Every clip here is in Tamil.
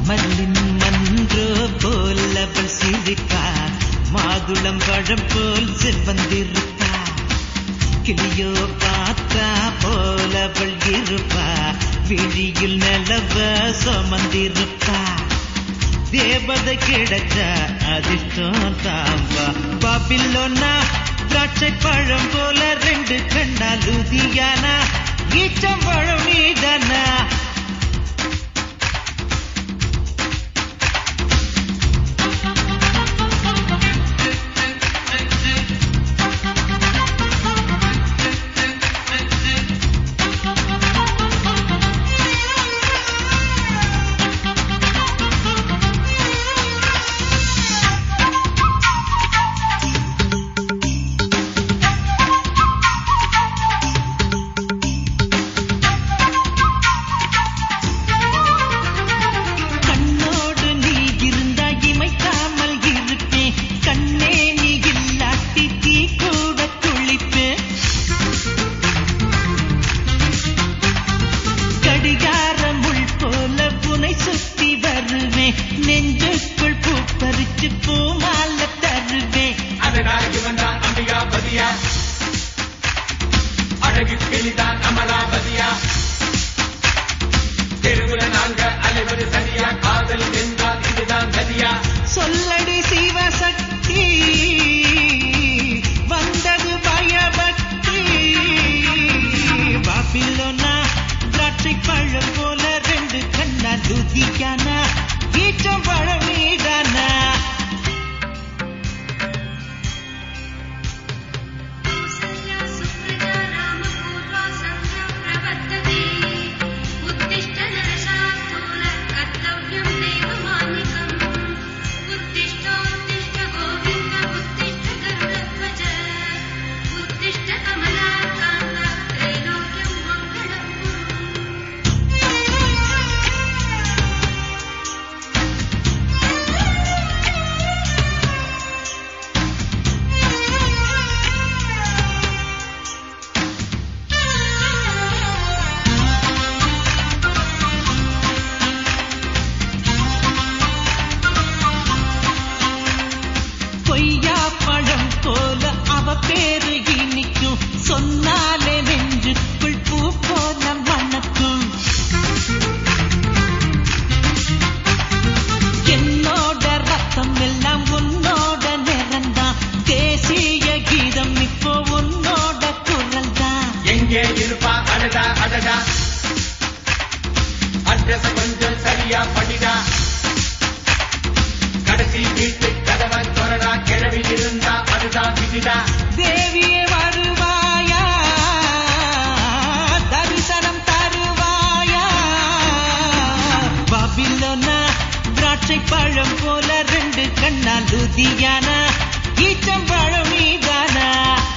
மல்லின் மன்றோ போல் அவள் சிரிப்பா மாதுளம் பழம் போல் செவ்வந்திருப்பா கிளியோ பார்த்தா போல் அவள் இருப்பா விழியில் நிலவ சுமந்திருப்பா தேவதை கிடைச்ச அதிர்ஷ்டம் தாம்பா பாபிலோனா திராட்சை பழம் போல ரெண்டு கண்ணா லுதியானா ஈச்சம் பழம் நீதானா கண்ணோடு நீ இருந்தா இமைக்காமல் இருப்பேன் கண்ணே நீ இல்லாட்டி தீ கூட குளிப்பேன் கடிகார முள் போல புனை சுத்தி வருவேன் நெஞ்சுக்குள் பூ பறிச்சு பூமால தருவேன் அதனால் இவன்தான் அம்பிகாபதியா அழகு கிளிதான் அமலாபதியா தெருவுல நாங்க அலைவது சரியா காதல் என்றால் இதுதான் கதியா சொல்லடி சிவசக்தி வந்தது பயபக்தி பாபிலோனா திராட்சை பழம் போல ரெண்டு கண்ணா துதிக்கானா ஈச்சம் பழம் மீதானா कौसल्या सुप्रजा रामपूर्वा सन्ध्या प्रवर्तते उत्तिष्ठ नरशार्दूल कर्तव्यं देवमानिकम् उत्तिष्ठोत्तिष्ठ गोविन्द उत्तिष्ठ गरुडध्वज उत्तिष्ठ कमलाकान्त त्रैलोक्यं मङ्गलम् कुरु பொய்யா பழம் போல அவ பேரு இனிக்கும் சொன்னாலே நெஞ்சுக்குள் பூ போல மணக்கும் என்னோட ரத்தம் எல்லாம் உன்னோட நிறந்தான் தேசிய கீதம் இப்போ உன்னோட குரல் தான் எங்கே இருப்பா அடடா அடடா அட்ரஸ் கொஞ்சம் சரியா படிடா கடைசி வீட்டு கதவை தொடரா கிழவி இருந்தா அதுதான் விதிடா தேவியே வருவாயா தரிசனம் தருவாயா பாபிலோனா திராட்சை பழம் போல ரெண்டு கண்ணா லுதியானா ஈச்சம் பழம் மீதானா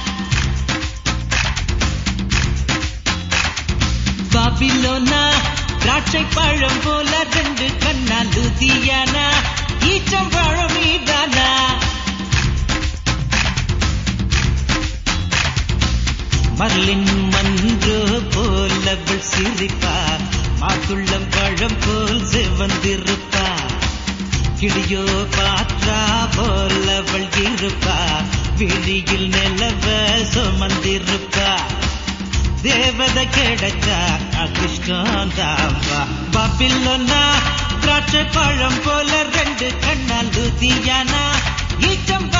பாபிலோனா திராட்சை பழம் போல ரெண்டு கண்ணா லுதியானா ஈச்சம் பழம் மீதானா மர்லின் மன்று போல் அவள் சிரிப்பா மாதுளம் பழம் போல் செவந்திருப்பா கிளியோ பாற்றா போல் அவள் இருப்பா விழியில் நிலவ சுமந்திருப்பா தேவதை கிடைச்சா அதிர்ஷ்டம் தாம்பா பாப்பில்லொன்னா திராட்சை பழம் போல ரெண்டு கண்ணால் லுதியானா ஈச்சம்